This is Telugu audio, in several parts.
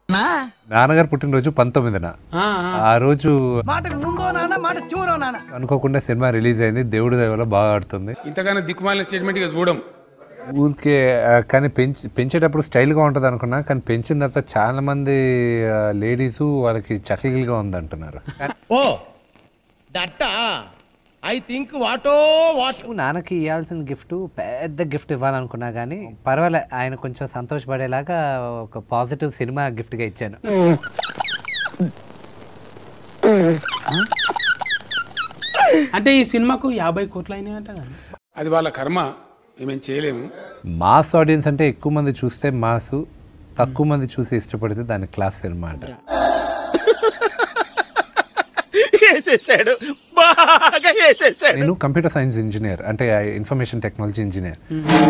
నాన్నగారు పుట్టినరోజు పంతొమ్మిదిన ఆ, ఆ. ఆ రోజు మాటకు ముందో నాన్న మాట చివరో నాన్న అనుకోకుండా సినిమా రిలీజ్ అయింది దేవుడి దయ వల్ల బాగా ఆడుతుంది ఇంతగానో దిక్కుమాలిన స్టేట్మెంట్ ఇక చూడం ఊరికే ఆ, కానీ పెంచి పెంచేటప్పుడు స్టైల్గా ఉంటుంది అనుకున్నా కానీ పెంచిన తర్వాత చాలా మంది లేడీస్ వాళ్ళకి చక్కగిలిగా ఉంది అంటున్నారు oh that I think what what నాన్నకి ఇవ్వాల్సిన గిఫ్ట్ పెద్ద గిఫ్ట్ ఇవ్వాలనుకున్నా కానీ పర్వాలే ఆయన కొంచెం సంతోషపడేలాగా ఒక పాజిటివ్ సినిమా గిఫ్ట్గా ఇచ్చాను అంటే ఈ సినిమాకు యాభై కోట్లు అయినాయంట కదా అది వాళ్ళ కర్మ మేమేం చేయలేము మాస్ ఆడియన్స్ అంటే ఎక్కువ మంది చూస్తే మాసు తక్కువ మంది చూసి ఇష్టపడితే దాని క్లాస్ సినిమా అంటారు వేసేసాడు బాగా వేసేసాడు నేను కంప్యూటర్ సైన్స్ ఇంజనీర్ అంటే ఇన్ఫర్మేషన్ టెక్నాలజీ ఇంజనీర్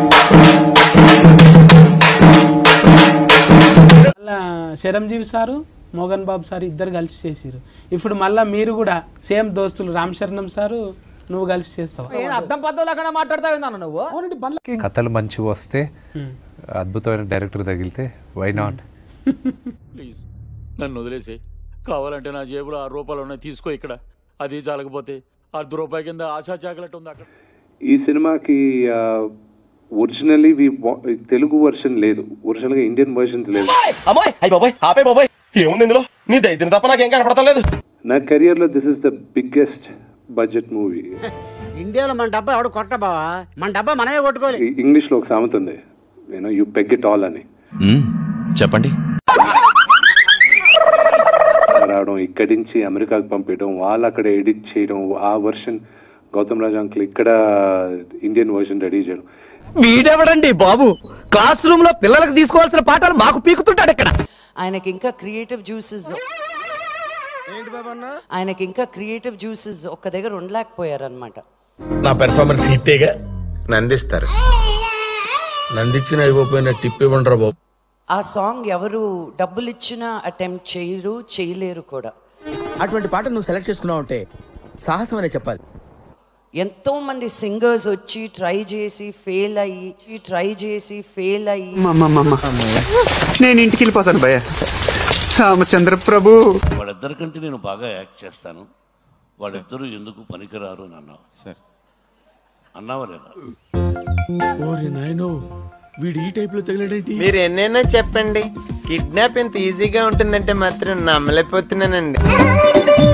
మళ్ళా చిరంజీవి సారు మోగన్ బాబు సార్ ఇద్దరు కలిసి చేసిరు ఇప్పుడు మళ్ళా మీరు కూడా సేమ్ దోస్తులు రామ్ శరణం సారు నువ్వు కలిసి చేస్తావా అర్థం పద్ధతులు లేకుండా మాట్లాడతావు నువ్వు కథలు మంచివి వస్తే అద్భుతమైన డైరెక్టర్ తగిలితే వై నాట్ ప్లీజ్ నన్ను వదిలేసి కావాలంటే నా జేబులో ఆరు రూపాయలు ఉన్నాయి తీసుకో ఇక్కడ అది చాలకపోతే అర్ధ రూపాయి కింద ఆశా చాకలెట్ ఉంది అక్కడ ఈ సినిమాకి ఒరిజినల్లీ తెలుగు వర్షన్ లేదు ఒరిజినల్గా ఇండియన్ వర్షన్స్ లేదు అమ్మాయి అయ్యి బాబాయ్ ఆపే బాబాయ్ ఏముంది ఇందులో నీ దైత్యం తప్ప నాకేం కనపడతలేదు నా కెరియర్లో this is the biggest budget movie ఇండియాలో మన డబ్బా ఎవడు కొట్ట బావా మన డబ్బా మనమే కొట్టుకోవాలి ఇంగ్లీష్లో ఒక సామెత ఉంది నేను యూ పెగ్ ఇట్ ఆల్ అని చెప్పండి రావడం ఇక్కడి నుంచి అమెరికాకు పంపించడం వాళ్ళు అక్కడ ఎడిట్ చేయడం ఆ వర్షన్ గౌతమ్ రాజ్ అంకుల్ ఇక్కడ ఇండియన్ వర్షన్ రెడీ చేయడం వీడెవడండి బాబు క్లాస్ రూమ్ లో పిల్లలకు తీసుకోవాల్సిన పాఠాలు మాకు పీకుతుంటాడు ఇక్కడ ఆయనకి ఇంకా క్రియేటివ్ జ్యూసెస్ ఆయనకి ఇంకా క్రియేటివ్ జ్యూసెస్ ఒక్క దగ్గర ఉండలేకపోయారు అనమాట నా పెర్ఫార్మెన్స్ హిట్టేగా నందిస్తారు నందిచ్చిన ఇవ్వకపోయిన టిప్ ఇవ్వండి బాబు ఆ సాంగ్ ఎవరు డబ్బులు ఇచ్చినా అటెంప్ట్ చేయరు చేయలేరు కూడా అటువంటి పాట నువ్వు సెలెక్ట్ చేసుకున్నావు అంటే సాహసం అనే చెప్పాలి ఎంతో మంది సింగర్స్ వచ్చి ట్రై చేసి ఫెయిల్ అయ్యి ట్రై చేసి ఫెయిల్ అయ్యి నేను ఇంటికి వెళ్ళిపోతాను భయ్య రామచంద్ర ప్రభు వాళ్ళిద్దరికంటే నేను బాగా యాక్ట్ చేస్తాను వాళ్ళిద్దరూ ఎందుకు పనికిరారు అని అన్నావు సార్ అన్నావా లేదా ఓరి నాయనో వీడు ఈ టైప్ లో తగిలాడేంటి మీరు ఎన్నైనా చెప్పండి కిడ్నాప్ ఇంత ఈజీగా ఉంటుందంటే మాత్రం నమ్మలేకపోతున్నానండి